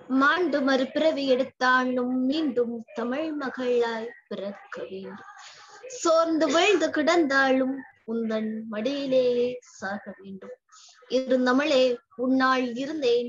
மாண்டு மறுபிறவி எடுத்தாலும் மீண்டும் தமிழ் மகளாய் பிறக்க வேண்டும் சோர்ந்து வீழ்ந்து கிடந்தாலும் உந்தன் மடியிலேயே சாக வேண்டும் இருந்தமிழே உன்னால் இருந்தேன்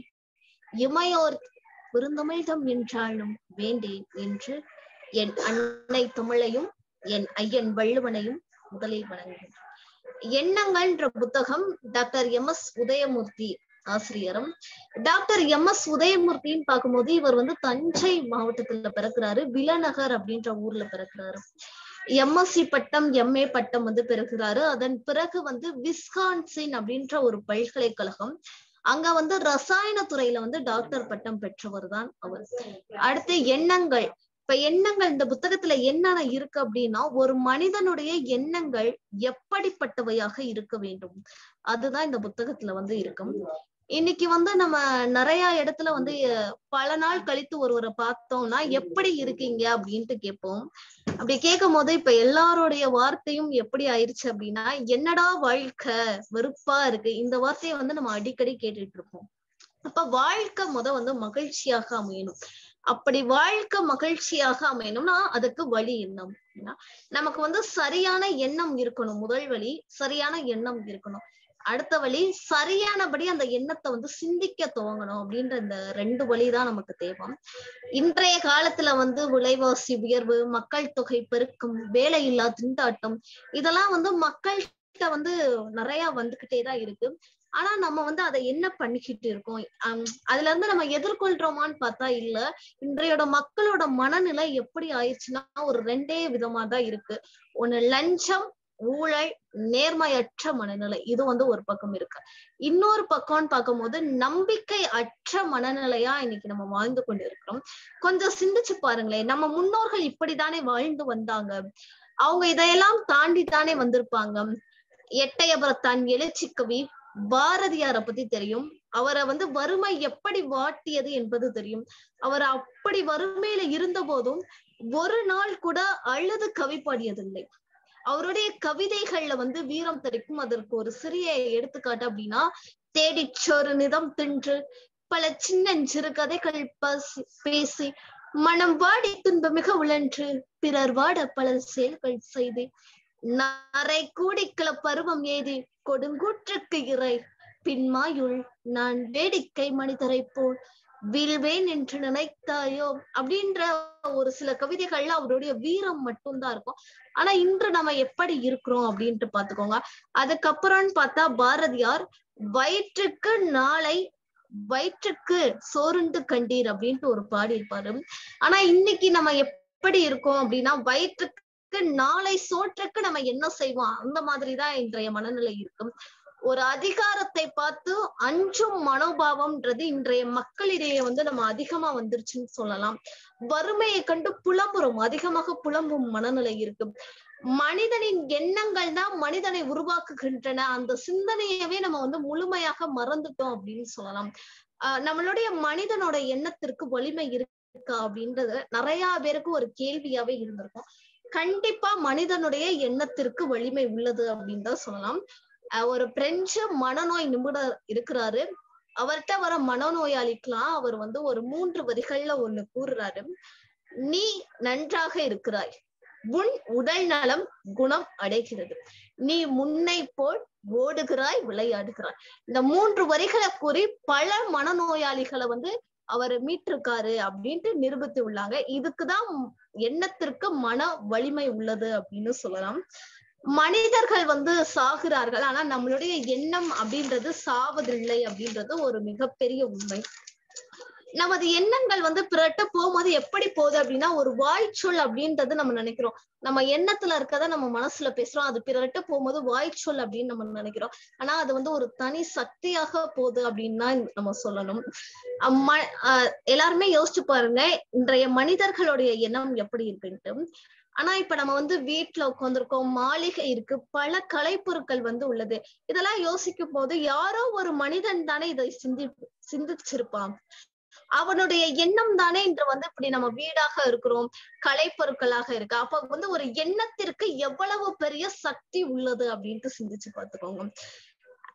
இமையோர் பெருந்தமிழ்தம் என்றாலும் வேண்டேன் என்று என் அன்னை தமிழையும் என் ஐயன் வள்ளுவனையும் முதலில் வணங்குகிறேன் எண்ணங்கள்ன்ற புத்தகம் டாக்டர் எம் எஸ் உதயமூர்த்தி ஆசிரியரும் டாக்டர் எம் எஸ் உதயமூர்த்தின்னு பார்க்கும்போது இவர் வந்து தஞ்சை மாவட்டத்துல பிறக்கிறாரு விலநகர் அப்படின்ற ஊர்ல பிறக்கிறாரு எம்எஸ்சி பட்டம் எம்ஏ பட்டம் வந்து பெறுகிறாரு அதன் பிறகு வந்து விஸ்கான்சின் அப்படின்ற ஒரு பல்கலைக்கழகம் அங்க வந்து ரசாயன துறையில வந்து டாக்டர் பட்டம் பெற்றவர் தான் அவர் அடுத்து எண்ணங்கள் இப்ப எண்ணங்கள் இந்த புத்தகத்துல என்னென்ன இருக்கு அப்படின்னா ஒரு மனிதனுடைய எண்ணங்கள் எப்படிப்பட்டவையாக இருக்க வேண்டும் அதுதான் இந்த புத்தகத்துல வந்து இருக்கும் இன்னைக்கு வந்து நம்ம நிறைய இடத்துல வந்து பல நாள் கழித்து ஒருவரை பார்த்தோம்னா எப்படி இருக்கீங்க அப்படின்ட்டு கேட்போம் அப்படி கேட்கும் போது இப்ப எல்லாருடைய வார்த்தையும் எப்படி ஆயிருச்சு அப்படின்னா என்னடா வாழ்க்கை வெறுப்பா இருக்கு இந்த வார்த்தையை வந்து நம்ம அடிக்கடி கேட்டுட்டு இருப்போம் அப்ப வாழ்க்கை முத வந்து மகிழ்ச்சியாக அமையணும் அப்படி வாழ்க்கை மகிழ்ச்சியாக அமையணும்னா அதுக்கு வழி என்ன அப்படின்னா நமக்கு வந்து சரியான எண்ணம் இருக்கணும் முதல் வழி சரியான எண்ணம் இருக்கணும் அடுத்த வழி சரியானபடி அந்த எண்ணத்தை வந்து சிந்திக்க துவங்கணும் அப்படின்ற இந்த ரெண்டு வழிதான் நமக்கு தேவை இன்றைய காலத்துல வந்து விலைவாசி உயர்வு மக்கள் தொகை பெருக்கம் வேலையில்லா திண்டாட்டம் இதெல்லாம் வந்து மக்கள்கிட்ட வந்து நிறைய வந்துகிட்டே தான் இருக்கு ஆனா நம்ம வந்து அதை என்ன பண்ணிக்கிட்டு இருக்கோம் அதுல இருந்து நம்ம எதிர்கொள்றோமான்னு பார்த்தா இல்ல இன்றையோட மக்களோட மனநிலை எப்படி ஆயிடுச்சுன்னா ஒரு ரெண்டே விதமா தான் இருக்கு ஒண்ணு லஞ்சம் ஊழல் நேர்மையற்ற மனநிலை இது வந்து ஒரு பக்கம் இருக்கு இன்னொரு பக்கம்னு பார்க்கும்போது நம்பிக்கை அற்ற மனநிலையா இன்னைக்கு நம்ம வாழ்ந்து கொண்டு இருக்கிறோம் கொஞ்சம் சிந்திச்சு பாருங்களேன் நம்ம முன்னோர்கள் இப்படித்தானே வாழ்ந்து வந்தாங்க அவங்க இதையெல்லாம் தாண்டி தானே வந்திருப்பாங்க எட்டயபுரத்தான் எழுச்சி கவி பாரதியாரை பத்தி தெரியும் அவரை வந்து வறுமை எப்படி வாட்டியது என்பது தெரியும் அவர் அப்படி வறுமையில இருந்த போதும் ஒரு நாள் கூட அழுது கவி பாடியதில்லை அவருடைய கவிதைகள்ல வந்து வீரம் தெரிக்கும் அதற்கு ஒரு சிறிய எடுத்துக்காட்டு அப்படின்னா தேடிச்சொரு நிதம் தின்று பல சின்னஞ்சிறு கதைகள் பேசி மனம் வாடி துன்ப மிக உழன்று பிறர் வாட பல செயல்கள் செய்து நரை கூடிக்கல பருவம் ஏதி கொடுங்கூற்றுக்கு இறை பின்மாயுள் நான் வேடிக்கை மனிதரை போல் வீழ்வேன் என்று நினைத்தாயோ அப்படின்ற ஒரு சில கவிதைகள்ல அவருடைய வீரம் மட்டும்தான் இருக்கும் ஆனா இன்று நம்ம எப்படி இருக்கிறோம் அப்படின்ட்டு பாத்துக்கோங்க அதுக்கப்புறம்னு பார்த்தா பாரதியார் வயிற்றுக்கு நாளை வயிற்றுக்கு சோறுண்டு கண்டீர் அப்படின்ட்டு ஒரு பாடி இருப்பாரு ஆனா இன்னைக்கு நம்ம எப்படி இருக்கோம் அப்படின்னா வயிற்றுக்கு நாளை சோற்றுக்கு நம்ம என்ன செய்வோம் அந்த மாதிரிதான் இன்றைய மனநிலை இருக்கும் ஒரு அதிகாரத்தை பார்த்து அஞ்சும் மனோபாவம்ன்றது இன்றைய மக்களிடையே வந்து நம்ம அதிகமா வந்துருச்சுன்னு சொல்லலாம் வறுமையை கண்டு புலம்புறோம் அதிகமாக புலம்பும் மனநிலை இருக்கு மனிதனின் எண்ணங்கள் தான் மனிதனை உருவாக்குகின்றன அந்த சிந்தனையவே நம்ம வந்து முழுமையாக மறந்துட்டோம் அப்படின்னு சொல்லலாம் ஆஹ் நம்மளுடைய மனிதனோட எண்ணத்திற்கு வலிமை இருக்கா அப்படின்றது நிறைய பேருக்கு ஒரு கேள்வியாவே இருந்திருக்கும் கண்டிப்பா மனிதனுடைய எண்ணத்திற்கு வலிமை உள்ளது அப்படின்னு தான் சொல்லலாம் ஒரு பிரெஞ்சு மனநோய் நிபுணர் இருக்கிறாரு அவர்கிட்ட வர மனநோயாளிக்கெல்லாம் அவர் வந்து ஒரு மூன்று வரிகள்ல ஒண்ணு கூறுறாரு நீ நன்றாக இருக்கிறாய் உன் உடல் நலம் குணம் அடைகிறது நீ முன்னை போல் ஓடுகிறாய் விளையாடுகிறாய் இந்த மூன்று வரிகளை கூறி பல மனநோயாளிகளை வந்து அவர் மீட்டிருக்காரு அப்படின்ட்டு நிரூபித்து உள்ளாங்க இதுக்குதான் எண்ணத்திற்கு மன வலிமை உள்ளது அப்படின்னு சொல்லலாம் மனிதர்கள் வந்து சாகிறார்கள் ஆனா நம்மளுடைய எண்ணம் அப்படின்றது சாவதில்லை அப்படின்றது ஒரு மிகப்பெரிய உண்மை நமது எண்ணங்கள் வந்து பிறட்ட போகும்போது எப்படி போகுது அப்படின்னா ஒரு வாய்ச்சொல் அப்படின்றது நம்ம நினைக்கிறோம் நம்ம எண்ணத்துல இருக்கத நம்ம மனசுல பேசுறோம் அது பிறட்ட போகும்போது வாய்ச்சொல் அப்படின்னு நம்ம நினைக்கிறோம் ஆனா அது வந்து ஒரு தனி சக்தியாக போகுது அப்படின்னு தான் நம்ம சொல்லணும் எல்லாருமே யோசிச்சு பாருங்க இன்றைய மனிதர்களுடைய எண்ணம் எப்படி இருக்குன்ட்டு ஆனா இப்ப நம்ம வந்து வீட்டுல உட்காந்துருக்கோம் மாளிகை இருக்கு பல கலைப்பொருட்கள் வந்து உள்ளது இதெல்லாம் யோசிக்கும் போது யாரோ ஒரு மனிதன் தானே இதை சிந்தி சிந்திச்சிருப்பான் அவனுடைய எண்ணம் தானே இன்று வந்து இப்படி நம்ம வீடாக இருக்கிறோம் கலைப்பொருட்களாக இருக்கு அப்ப வந்து ஒரு எண்ணத்திற்கு எவ்வளவு பெரிய சக்தி உள்ளது அப்படின்ட்டு சிந்திச்சு பார்த்துக்கோங்க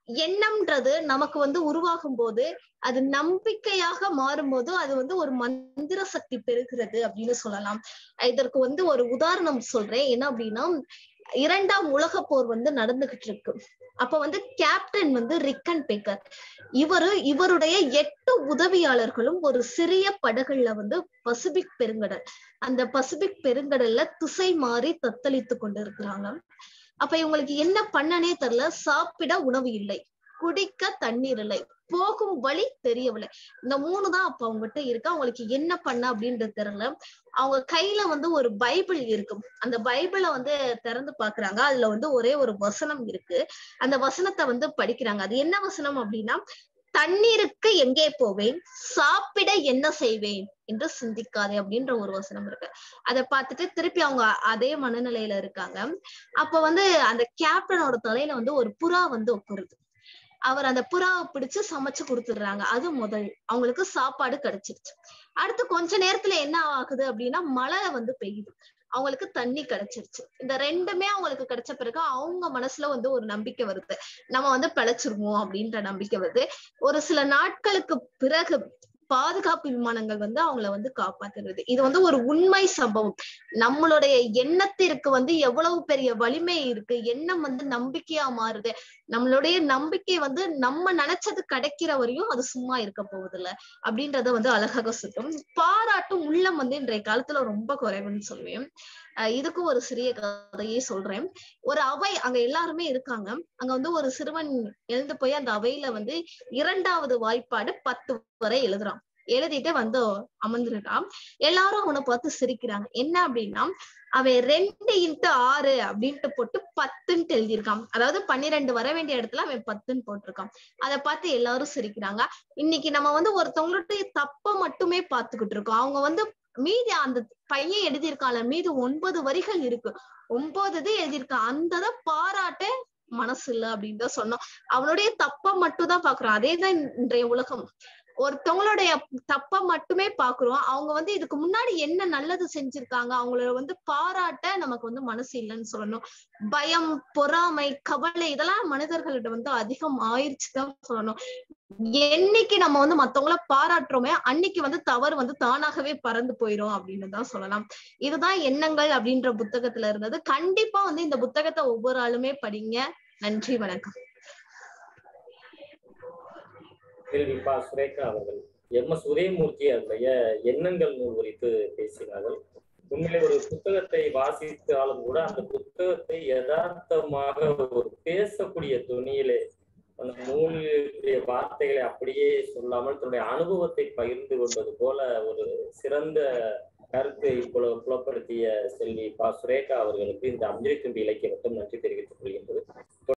எண்ணம்ன்றது நமக்கு வந்து உருவாகும் போது அது நம்பிக்கையாக மாறும்போது அது வந்து ஒரு மந்திர சக்தி பெறுகிறது அப்படின்னு சொல்லலாம் இதற்கு வந்து ஒரு உதாரணம் சொல்றேன் என்ன அப்படின்னா இரண்டாம் உலக போர் வந்து நடந்துகிட்டு இருக்கு அப்ப வந்து கேப்டன் வந்து ரிக்கன் பேக்கர் இவரு இவருடைய எட்டு உதவியாளர்களும் ஒரு சிறிய படகுல வந்து பசிபிக் பெருங்கடல் அந்த பசிபிக் பெருங்கடல்ல திசை மாறி தத்தளித்து கொண்டு இருக்கிறாங்க அப்ப இவங்களுக்கு என்ன பண்ணனே தெரியல சாப்பிட உணவு இல்லை குடிக்க தண்ணீர் இல்லை போகும் வழி தெரியவில்லை இந்த மூணு தான் அப்ப அவங்ககிட்ட இருக்கு அவங்களுக்கு என்ன பண்ண அப்படின்றது தெரியல அவங்க கையில வந்து ஒரு பைபிள் இருக்கும் அந்த பைபிளை வந்து திறந்து பாக்குறாங்க அதுல வந்து ஒரே ஒரு வசனம் இருக்கு அந்த வசனத்தை வந்து படிக்கிறாங்க அது என்ன வசனம் அப்படின்னா தண்ணீருக்கு எங்கே போவேன் சாப்பிட என்ன செய்வேன் என்று சிந்திக்காதே அப்படின்ற ஒரு வசனம் இருக்கு அதை பார்த்துட்டு திருப்பி அவங்க அதே மனநிலையில இருக்காங்க அப்ப வந்து அந்த கேப்டனோட தலையில வந்து ஒரு புறா வந்து உட்காருது அவர் அந்த புறாவை பிடிச்சு சமைச்சு கொடுத்துடுறாங்க அது முதல் அவங்களுக்கு சாப்பாடு கிடைச்சிருச்சு அடுத்து கொஞ்ச நேரத்துல என்ன ஆகுது அப்படின்னா மழை வந்து பெய்யுது அவங்களுக்கு தண்ணி கிடைச்சிருச்சு இந்த ரெண்டுமே அவங்களுக்கு கிடைச்ச பிறகு அவங்க மனசுல வந்து ஒரு நம்பிக்கை வருது நம்ம வந்து பிழைச்சிருவோம் அப்படின்ற நம்பிக்கை வருது ஒரு சில நாட்களுக்கு பிறகு பாதுகாப்பு விமானங்கள் வந்து அவங்கள வந்து காப்பாத்துறது இது வந்து ஒரு உண்மை சம்பவம் நம்மளுடைய எண்ணத்திற்கு வந்து எவ்வளவு பெரிய வலிமை இருக்கு எண்ணம் வந்து நம்பிக்கையா மாறுது நம்மளுடைய நம்பிக்கை வந்து நம்ம நினைச்சது கிடைக்கிற வரையும் அது சும்மா இருக்க போவதில்ல அப்படின்றத வந்து அழகாக சொல்லும் பாராட்டும் உள்ளம் வந்து இன்றைய காலத்துல ரொம்ப குறைவுன்னு சொல்லுவேன் அஹ் இதுக்கும் ஒரு சிறிய கதையே சொல்றேன் ஒரு அவை அங்க எல்லாருமே இருக்காங்க அங்க வந்து ஒரு சிறுவன் எழுந்து போய் அந்த அவையில வந்து இரண்டாவது வாய்ப்பாடு பத்து வரை எழுதுறான் எழுதிட்டு வந்து அமர்ந்திருக்கான் எல்லாரும் அவனை பார்த்து சிரிக்கிறாங்க என்ன அப்படின்னா அவன் ரெண்டு இன்ட்டு ஆறு அப்படின்ட்டு போட்டு பத்துன்ட்டு எழுதியிருக்கான் அதாவது பன்னிரெண்டு வர வேண்டிய இடத்துல அவன் பத்துன்னு போட்டிருக்கான் அதை பார்த்து எல்லாரும் சிரிக்கிறாங்க இன்னைக்கு நம்ம வந்து ஒருத்தவங்களுடைய தப்ப மட்டுமே பார்த்துக்கிட்டு இருக்கோம் அவங்க வந்து மீதி அந்த பையன் எழுதியிருக்கான்ல மீது ஒன்பது வரிகள் இருக்கு ஒன்பது இது எழுதியிருக்கான் அந்த இதை பாராட்ட மனசு இல்ல அப்படின்னு தான் சொன்னோம் அவனுடைய தப்ப மட்டும் தான் பாக்குறான் அதேதான் இன்றைய உலகம் ஒருத்தவங்களுடைய தப்ப மட்டுமே பாக்குறோம் அவங்க வந்து இதுக்கு முன்னாடி என்ன நல்லது செஞ்சிருக்காங்க அவங்கள வந்து பாராட்ட நமக்கு வந்து மனசு இல்லைன்னு சொல்லணும் பயம் பொறாமை கவலை இதெல்லாம் மனிதர்களிடம் வந்து அதிகம் ஆயிடுச்சு தான் சொல்லணும் என்னைக்கு நம்ம வந்து மத்தவங்கள பாராட்டுறோமே அன்னைக்கு வந்து தவறு வந்து தானாகவே பறந்து போயிரும் அப்படின்னு தான் சொல்லலாம் இதுதான் எண்ணங்கள் அப்படின்ற புத்தகத்துல இருந்தது கண்டிப்பா வந்து இந்த புத்தகத்தை ஒவ்வொரு ஆளுமே படிங்க நன்றி வணக்கம் கேள்வி பா சுரேகா அவர்கள் எம் எஸ் உதயமூர்த்தி அதனுடைய எண்ணங்கள் நூல் குறித்து பேசினார்கள் உண்மையிலே ஒரு புத்தகத்தை வாசித்தாலும் கூட அந்த புத்தகத்தை யதார்த்தமாக ஒரு பேசக்கூடிய துணியிலே அந்த நூலுடைய வார்த்தைகளை அப்படியே சொல்லாமல் தன்னுடைய அனுபவத்தை பகிர்ந்து கொண்டது போல ஒரு சிறந்த கருத்தை புல புலப்படுத்திய செல்வி பா சுரேகா அவர்களுக்கு இந்த அஞ்சலி தும்பி இலக்கிய மட்டும் நன்றி தெரிவித்துக் கொள்கின்றது